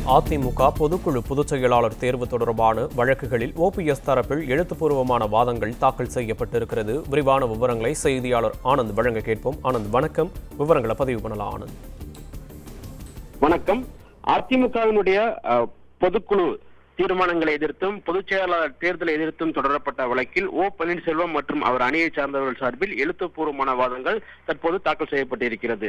அதிமுக பொதுக்குழு பொதுச் செயலாளர் தேர்வு தொடர்பான வழக்குகளில் ஓபிஎஸ் தரப்பில் எழுத்துப்பூர்வமான வாதங்கள் தாக்கல் செய்யப்பட்டிருக்கிறது விரிவான விவரங்களை செய்தியாளர் ஆனந்த் வழங்க கேட்போம் ஆனந்த் வணக்கம் விவரங்களை பதிவு பண்ணலாம் ஆனந்த் வணக்கம் அதிமுகவினுடைய அஹ், பொதுக்குழு தீர்மானங்களை எதிர்த்தும் பொதுச் செயலாளர் தேர்தலை எதிர்த்தும் தொடரப்பட்ட வழக்கில் ஓ பன்னீர்செல்வம் மற்றும் அவர் அணியை சார்ந்தவர்கள் சார்பில் எழுத்துப்பூர்வமான வாதங்கள் தற்போது தாக்கல் செய்யப்பட்டிருக்கிறது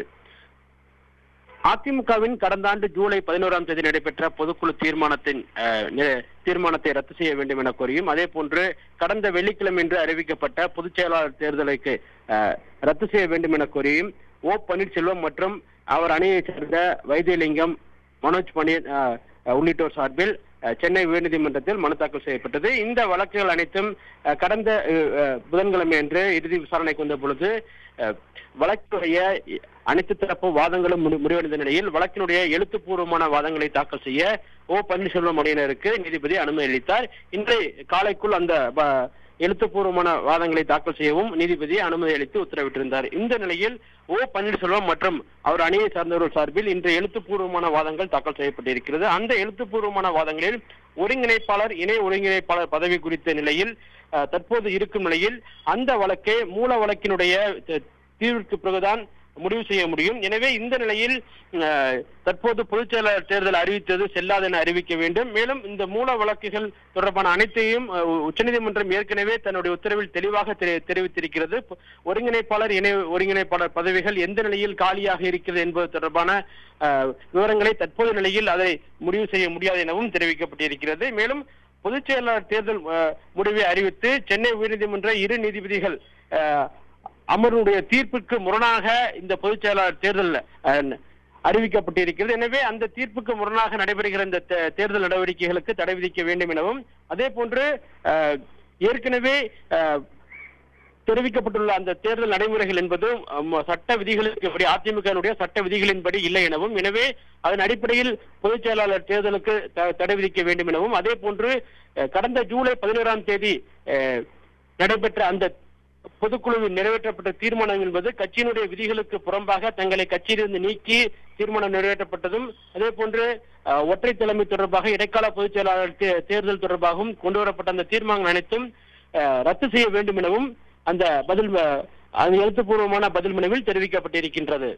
அதிமுகவின் கடந்த ஆண்டு ஜூலை பதினோராம் தேதி நடைபெற்ற பொதுக்குழு தீர்மானத்தின் அஹ், நி- தீர்மானத்தை ரத்து செய்ய வேண்டும் என கோரியும் அதே போன்று கடந்த வெள்ளிக்கிழமை என்று அறிவிக்கப்பட்ட பொதுச் செயலாளர் தேர்தலுக்கு அஹ், ரத்து செய்ய வேண்டும் என கோரியும் ஓ பன்னீர்செல்வம் மற்றும் அவர் அணியைச் சேர்ந்த வைத்தியலிங்கம் மனோஜ் பனீர் அஹ், உள்ளிட்டோர் சார்பில் அஹ், சென்னை உயர்நீதிமன்றத்தில் மனு தாக்கல் செய்யப்பட்டது இந்த வழக்குகள் அனைத்தும் அஹ், கடந்த அஹ், அஹ், புதன்கிழமை அன்று இறுதி விசாரணைக்கு வந்த பொழுது அஹ், வழக்குடைய அனைத்து தரப்பு வாதங்களும் முடி- முடிவடைந்த நிலையில் வழக்கினுடைய எழுத்துப்பூர்வமான வாதங்களை தாக்கல் செய்ய ஓ பன்னீர்செல்வம் அணியினருக்கு நீதிபதி அனுமதி அளித்தார் இன்றை காலைக்குள் அந்த வ- எழுத்துப்பூர்வமான வாதங்களை தாக்கல் செய்யவும் நீதிபதி அனுமதி அளித்து உத்தரவிட்டிருந்தார் இந்த நிலையில் ஓ பன்னீர்செல்வம் மற்றும் அவர் அணியை சார்ந்தவர்கள் சார்பில் இன்று எழுத்துப்பூர்வமான வாதங்கள் தாக்கல் செய்யப்பட்டிருக்கிறது அந்த எழுத்துப்பூர்வமான வாதங்களில் ஒருங்கிணைப்பாளர் இணை ஒருங்கிணைப்பாளர் பதவி குறித்த நிலையில் அஹ், தற்போது இருக்கும் நிலையில் அந்த வழக்கை மூல வழக்கினுடைய த- தீர்விற்கு பிறகுதான் முடிவு செய்ய முடியும் எனவே இந்த நிலையில் அஹ், தற்போது பொதுச் செயலாளர் தேர்தல் அறிவித்தது செல்லாது என அறிவிக்க வேண்டும் மேலும் இந்த மூல வழக்குகள் தொடர்பான அனைத்தையும் அஹ், உச்சநீதிமன்றம் ஏற்கனவே தன்னுடைய உத்தரவில் தெளிவாக தெரி- தெரிவித்திருக்கிறது பொ- ஒருங்கிணைப்பாளர் இணை ஒருங்கிணைப்பாளர் பதவிகள் எந்த நிலையில் காலியாக இருக்கிறது என்பது தொடர்பான அஹ், விவரங்களை தற்போது நிலையில் அதை முடிவு செய்ய முடியாது எனவும் தெரிவிக்கப்பட்டிருக்கிறது மேலும் பொதுச் செயலாளர் தேர்தல் அஹ், முடிவை அறிவித்து சென்னை உயர்நீதிமன்ற இரு நீதிபதிகள் அஹ், அமர்வுடைய தீர்ப்புக்கு முரணாக இந்த பொதுச் செயலாளர் தேர்தல் அஹ், அறிவிக்கப்பட்டிருக்கிறது எனவே அந்த தீர்ப்புக்கு முரணாக நடைபெறுகிற இந்த தே- தேர்தல் நடவடிக்கைகளுக்கு தடை விதிக்க வேண்டும் எனவும் அதே போன்று அஹ், ஏற்கனவே அஹ், தெரிவிக்கப்பட்டுள்ள அந்த தேர்தல் நடைமுறைகள் என்பது அம், சட்ட விதிகளுக்கு படி அதிமுகவினுடைய சட்ட விதிகளின்படி இல்லை எனவும் எனவே அதன் அடிப்படையில் பொதுச் செயலாளர் தேர்தலுக்கு த- தடை விதிக்க வேண்டும் எனவும் அதே போன்று அஹ், கடந்த ஜூலை பதினோராம் தேதி அஹ், நடைபெற்ற அந்த பொதுக்குழுவில் நிறைவேற்றப்பட்ட தீர்மானம் என்பது கட்சியினுடைய விதிகளுக்கு புறம்பாக தங்களை கட்சியிலிருந்து நீக்கி தீர்மானம் நிறைவேற்றப்பட்டதும் அதே போன்று அஹ், ஒற்றை தலைமை தொடர்பாக இடைக்கால பொதுச் செயலாளர் தே- தேர்தல் தொடர்பாகவும் கொண்டு வரப்பட்ட அந்த தீர்மானங்கள் அனைத்தும் அஹ், ரத்து செய்ய வேண்டும் எனவும் அந்த பதில் அஹ், அது எழுத்துப்பூர்வமான பதில் மனுவில் தெரிவிக்கப்பட்டிருக்கின்றது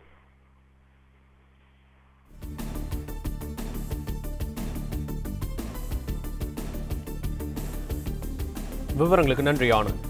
விவரங்களுக்கு நன்றி ஆனந்த்